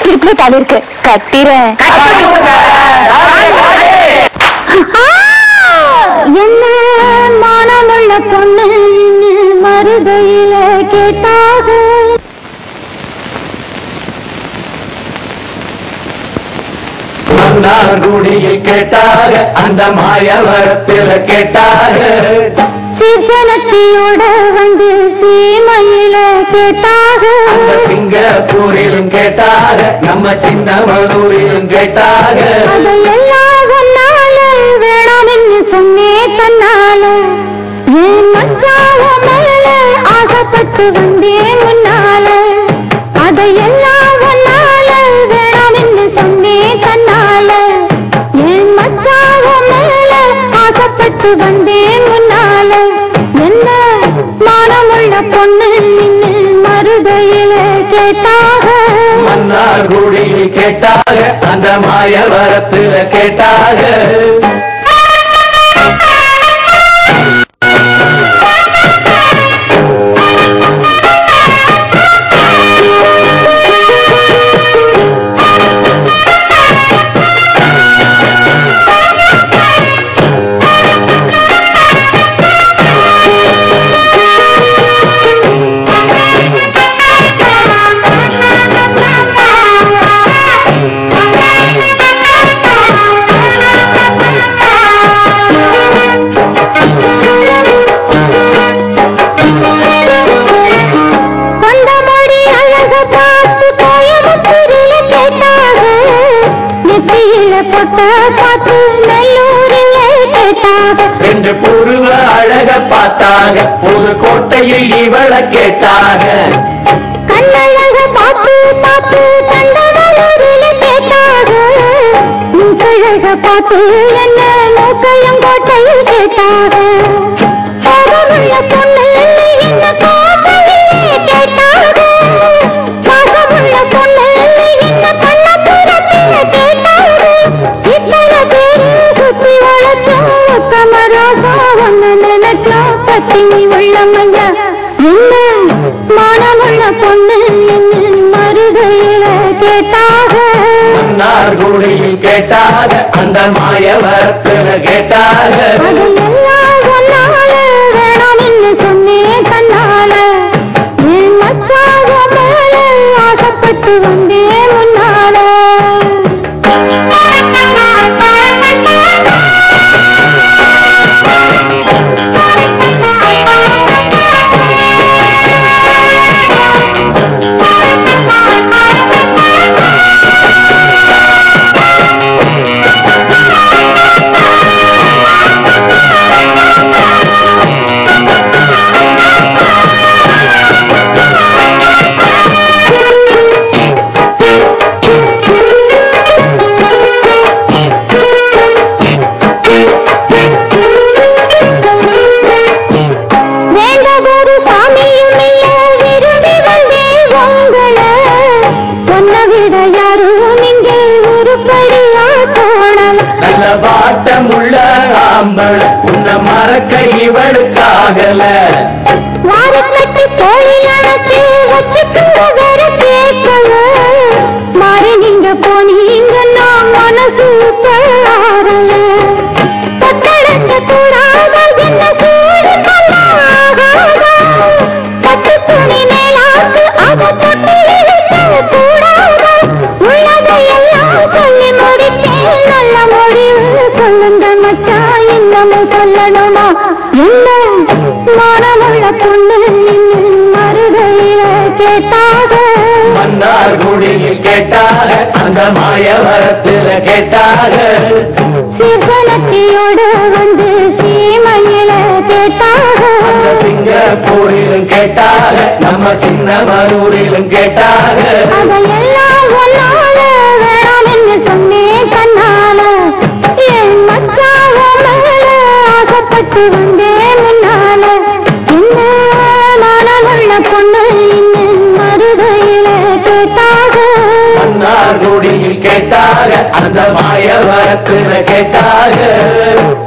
திருப்பி தாலி இருக்கு கட்டிறேன் என்ன மானமுள்ள பொண்ணு மறுதையில கேட்டாக மன்னார்குடியில் கேட்டாக அந்த மாயவரத்தில் கேட்டாக சீசனத்தியோட வந்து சீமையில கேட்டாக அந்த சிங்கப்பூரிலும் கேட்டாக நம்ம சின்னமனூரிலும் கேட்டாக அதையெல்லாம் ஒன்னால வேணாம்னு சொன்னே தன்னால ஏன் மச்சாவ மேல ஆசைப்பட்டு வந்தேன் முன்னால அதையெல்லாம் ஒன்னால வேணாம்னு சொன்னே தன்னால ஏன் மச்சாவ மேல ஆசைப்பட்டு வந்தேன் முன்னால என்ன மானமுள்ள பொண்ணு நின்னு மறுதையில கேட்டாக மன்னார்குடியில் கேட்டாக அந்த மாயவரத்தில் கேட்டாக கொண்டமடி அழக பார்த்து கோயம்புத்தூரில கேட்டாக நெத்தியில பொட்ட பார்த்து நெல்லூரில கேட்டாக ரெண்டு புருவ அழக பார்த்தாக ஒரு கோட்டையில் இவள கேட்டாக கண்ணழக பார்த்து பார்த்து கண்டவனூரில கேட்டாக மூக்கழக பார்த்து என்ன மூக்கையும் கோட்டையில் கேட்டாக பாவமுள்ள பொண்ணு என்னை என்ன கோட்டையிலே கேட்டாக பாசமுள்ள பொண்ணு என்னை என்ன பண்ணப்புறத்தில கேட்டாக இத்தனை பேரு சுத்தி வளைச்சோம் உத்தமராசா ஒன்னு நினைச்சோம் பத்தினி உள்ளமையா என்ன மானமுள்ள பொண்ணு என்ன மருதையில கேட்டாக மன்னார்குடியில் கேட்டாக அந்த மாயவரத்தில் கேட்டாக அதையெல்லாம் ஒன்னால வேணாம்னு சொன்னேன் தன்னால என் மச்சாக மேல ஆசைப்பட்டு வந்தேன் முன்னால வேண்டதொரு சாமியும் இல்ல விரும்பி வந்தேன் உங்களை உன்னை விட யாரும் இங்கே உருப்படியா தோணல நல்ல வாட்டமுள்ள ஆம்பள உன்னை மறக்க இவளுக்காகல வாரக்கட்டி தோழில் அணைச்சு வச்சுக்கிற வேற கேட்கல மாறி நீங்க போனீங்கன்னா மனசு பாரல பட்டடக்க கூடாத என்ன சூடு கொள்ளாகாத பட்டு துணி மேலாக்கு அத தொட்டு இழுக்க கூடாத உள்ளதையெல்லாம் சொல்லி முடிச்சேன் நல்ல முடிவு சொல்லுங்க மச்சான் இன்னமும் சொல்லணுமா என்ன மானமுள்ள பொண்ணு மறுகையில கேட்டாக மன்னார்குடியில் கேட்டாக அந்த மாயவரத்தில் கேட்டாக சீர்சனத்தியோடு வந்து சீமையில கேட்டாக அந்த சிங்கப்பூரிலும் கேட்டாக நம்ம சின்னமனூரிலும் கேட்டாக அதையெல்லாம் ஒன்னால வேணாம்னு சொன்னேன் தன்னால என் மச்சாவ மேல ஆசைப்பட்டு வந்தேன் முன்னால என்ன மனமுள்ள பொண்ணு இன்னும் மறுகையில கேட்டாக மன்னார்குடியில் கேட்டாக அந்த மாயவரத்தில் கேட்டாக